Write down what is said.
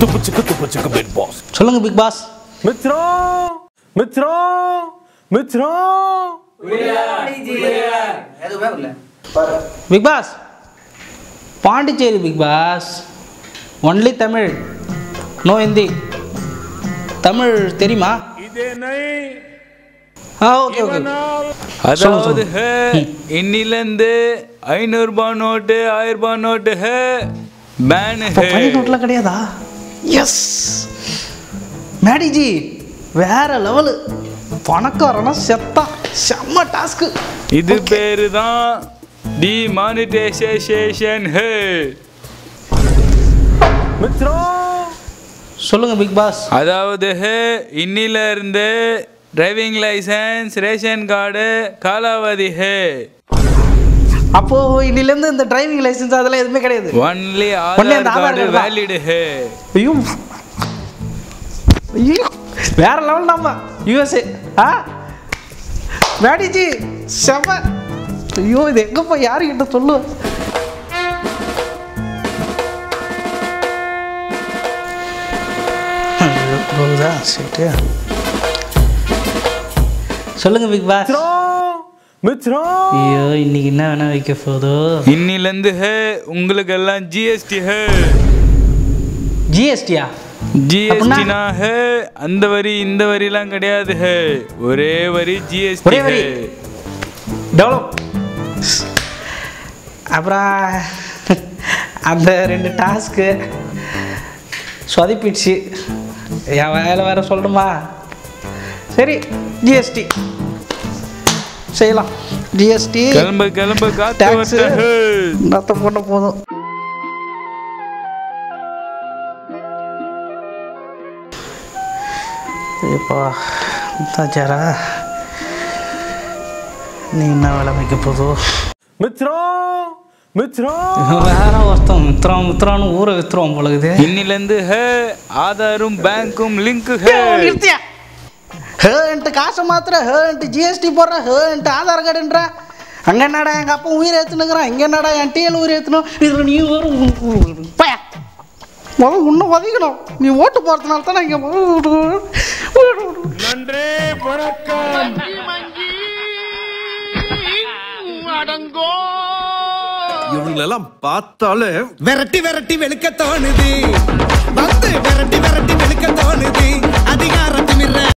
துப்பு சிக்கு துப்பு சிக்கு பிக் பாஸ் சொல்லுங்க பிக் பாஸ் மித்ரம் மித்ரம் மித்ரம் big boss Pondicherry big boss only Tamil no Hindi Tamil தெரியுமா ஆ ஓகே ஓகே அதாவது ஹே இன்னிலேருந்து ஐநூறுபா நோட்டு ஆயிரம் ரூபாய் நோட்டு ஹே பேன் ஹே பழைய நோட்லாம் கிடையாதா எஸ் மேடிஜி வேற லெவலு பணக்காரனா செத்தா செம்ம டாஸ்க்கு இது பேரு தான் டிமானிட்டைசேஷன் ஹே மித்ரம் சொல்லுங்க பிக் பாஸ் அதாவது ஹே இன்னில இருந்து டிரைவிங் லைசன்ஸ் ரேஷன் கார்டு காலாவதி ஹே அப்போ இன்னிலேருந்து இந்த டிரைவிங் லைசென்ஸ் அதெல்லாம் எதுவுமே கிடையாது ஒன்லி Only அந்த ஆதார் ஆதார் கார்டு card தான். வேலிடு ஹே ஐயோ ஐயோ வேற லெவல் நம்ம யூஎஸ்ஏ ஆ மேடிஜி செம ஐயோ இது எங்க போய் யாருக்கிட்ட சொல்லு ஐயோ, போகுதா சரி சொல்லுங்க பிக் பாஸ் மித்ரம் மித்ரம் ஐயோ இன்னைக்கு என்ன வேணா வைக்க போதோ இன்னிலேருந்து ஹே உங்களுக்கு எல்லாம் ஜிஎஸ்டி ஹே ஜிஎஸ்டியா ஜிஎஸ்டினா ஹே அந்த வரி இந்த வரிலாம் கிடையாது ஹே ஒரே வரி ஜிஎஸ்டி ஒரே வரி. ஹே டெவலப் அப்புறம் அந்த ரெண்டு டாஸ்க்கு சொதப்பிடுச்சு என் வேலை வேற சொல்லணுமா சரி ஜிஎஸ்டி செய்யலாம் ஜிஎஸ்டி கிளம்பு கிளம்பு காத்து Tax. வரட்ட ஹே நத்த பண்ண போதும் இப்போ தாச்சாரா நீ என்ன வேலை வைக்க போதோ மித்ரம் மித்ரம் வேற ஒருத்தன் மித்ரம் மித்ரான்னு ஊரை வித்துருவோம் பொழுது இன்னிலேருந்து ஹே ஆதாரும் பேங்க்கும் லிங்க் ஹே நிறுத்தியா ஹேன்ட்டு காசை மாத்திர ஹேன்ட்டு ஜிஎஸ்டி போடுற ஹேன்ட்டு ஆதார் கார்டுன்ற அங்கே என்னடா எங்கள் அப்பா உயிர் ஏற்றுனுக்குறான் இங்கே என்னடா என் டிஎல் உயிர் ஏற்றணும் இதில் நீ வரும் பய முதல் உன்னை உதைக்கணும் நீ ஓட்டு போகிறதுனால தான் இங்கே இவங்களெல்லாம் பார்த்தாலே விரட்டி விரட்டி வெளுக்க தோணுது வந்து விரட்டி விரட்டி வெளுக்க தோணுது அதிகார திமிர